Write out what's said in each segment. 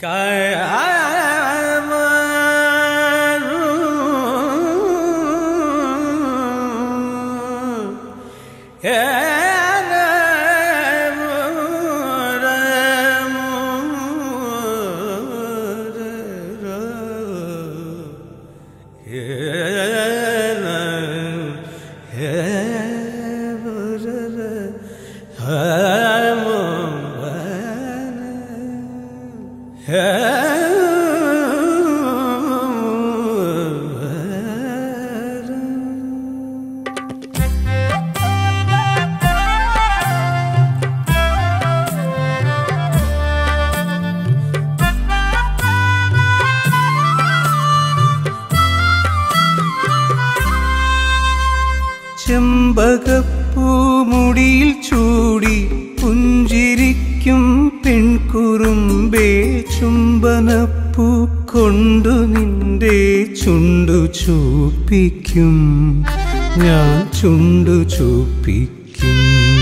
ചെമ്പകപ്പൂമുടിയിൽ ചൂടി പുഞ്ചിരിക്കും പെൺകുറുമ്പേ ചുംബനപ്പൂ കൊണ്ടു നിന്റെ ചുണ്ടു ചൂപ്പിക്കും ഞാൻ ചുണ്ടു ചൂപ്പിക്കും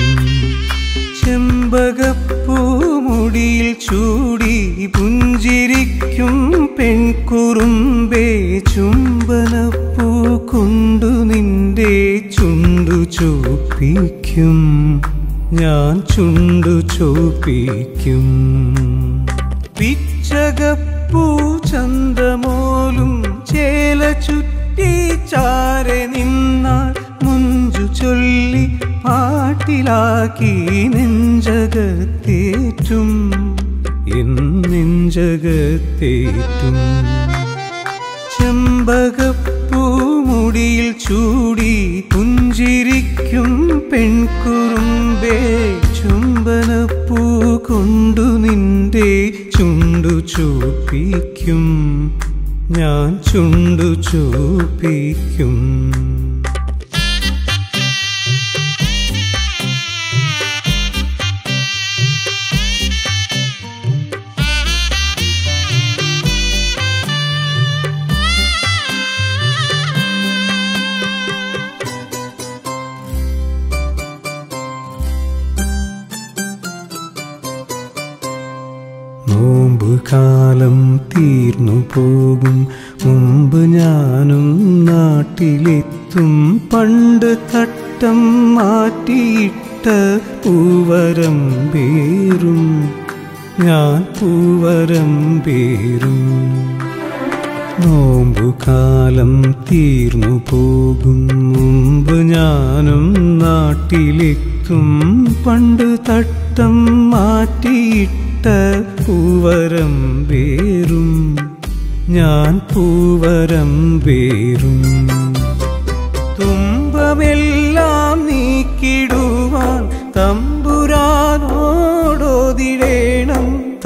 ചെമ്പകപ്പൂമുടിയിൽ ചൂടി പുഞ്ചിരിക്കും പെൺകുറുമ്പേ ചുംബനപ്പൂ കൊണ്ടു നിന്റെ ചുണ്ടു ചൂപ്പിക്കും ഞാൻ ചുണ്ടു ചൂപ്പിക്കും പിച്ചകപ്പൂ ചന്തമോലും ചേല ചുറ്റി ചാരെ നിന്നാൽ മുഞ്ചു ചൊല്ലി പാട്ടിലാക്കി നെഞ്ചകത്തേറ്റും എൻ നെഞ്ചകത്തേറ്റും ചെമ്പകപ്പൂമുടിയിൽ ചൂടി പുഞ്ചിരിക്കും പെൺകുറുമ്പേ ചുംബനപ്പൂ കൊണ്ടു നിന്റെ ചുണ്ടു ചൂപ്പിക്കും ഞാൻ ചുണ്ടു ചൂപ്പിക്കും നോമ്പ് കാലം തീർന്നു പോകും മുമ്പ് ഞാനും നാട്ടിലെത്തും പണ്ട് തട്ടം മാറ്റിയിട്ട പൂവരം പേരും ഞാൻ പൂവരം പേരും നോമ്പുകാലം തീർന്നു പോകും മുമ്പ് ഞാനും നാട്ടിലെത്തും പണ്ട് തട്ടം മാറ്റിയിട്ട പൂവരം പേരും ഞാൻ പൂവരം പേരും തുമ്പമെല്ലാം നീക്കിടുവാൻ തമ്പുരാനോടോതിടേണം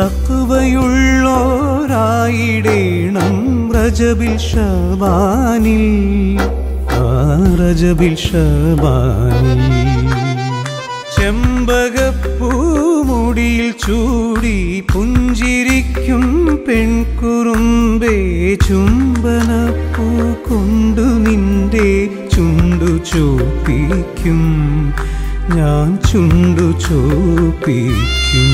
തക്കുവയുള്ളോരായിടേണം റജബിൽ ഷബാനിൽ ആ റജബിൽ ഷബാനിൽ ചെമ്പകപ്പൂമുടിയിൽ ചൂടി പുഞ്ചിരിക്കും പെൺകുറുമ്പേ ചുംബനപ്പൂ കൊണ്ടു നിന്റെ ചുണ്ടു ചോപ്പിക്കും ഞാൻ ചുണ്ടു ചോപ്പിക്കും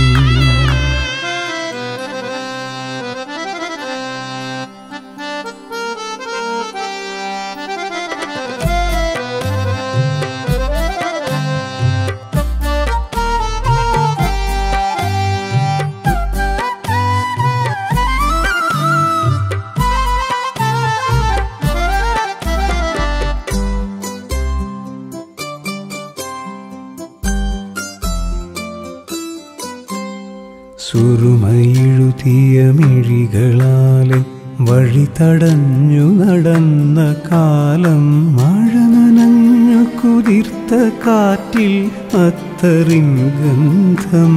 സുറുമയെഴുതിയ മിഴികളാലെ വഴി തടഞ്ഞു നടന്ന കാലം മഴ നനഞ്ഞു കുതിർത്ത കാറ്റിൽ അത്തറിൻ ഗന്ധം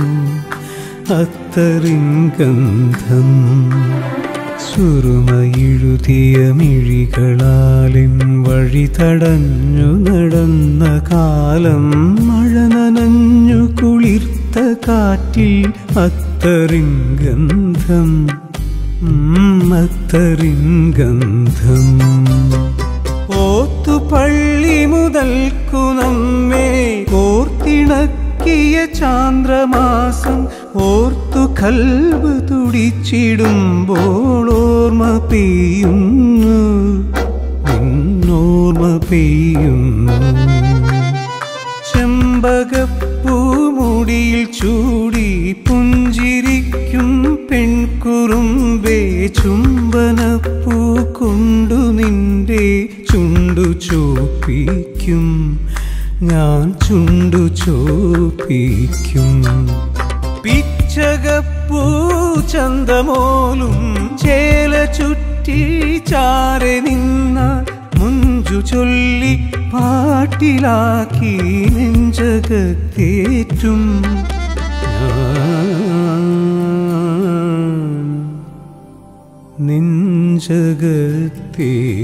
അത്തറിൻ ഗന്ധം സുറുമയെഴുതിയ മിഴികളാലിൻ വഴി തടഞ്ഞു നടന്ന കാലം മഴ നനഞ്ഞു കുളിർത്ത കാറ്റിൽ അത്തറിൻ ഗന്ധം ഉം, അത്തറിൻ ഗന്ധം ഓത്തുപള്ളി മുതൽക്കു നമ്മെ കോർത്തിണക്കിയ ചാന്ദ്രമാസം ഓർത്തു കൽബ് തുടിച്ചിടുമ്പോൾ ഓർമ്മ പെയ്യുന്നു നിന്നോർമ്മ പെയ്യുന്നു ചെമ്പകപ്പൂമുടിയിൽ ചൂടി പുഞ്ചിരിക്കും പെൺകുറുമ്പേ ചുംബനപ്പൂ കൊണ്ടു നിന്റെ ചുണ്ടു ചോപ്പിക്കും ഞാൻ ചുണ്ടു ചോപ്പിക്കും പിച്ചകപ്പൂ ചന്തമോലും ചേല ചുറ്റി ചാരെ നിന്നാൽ മുഞ്ചു ചൊല്ലി പാട്ടിലാക്കി നെഞ്ചകത്തേറ്റും ഞാൻ നെഞ്ചകത്തേറ്റും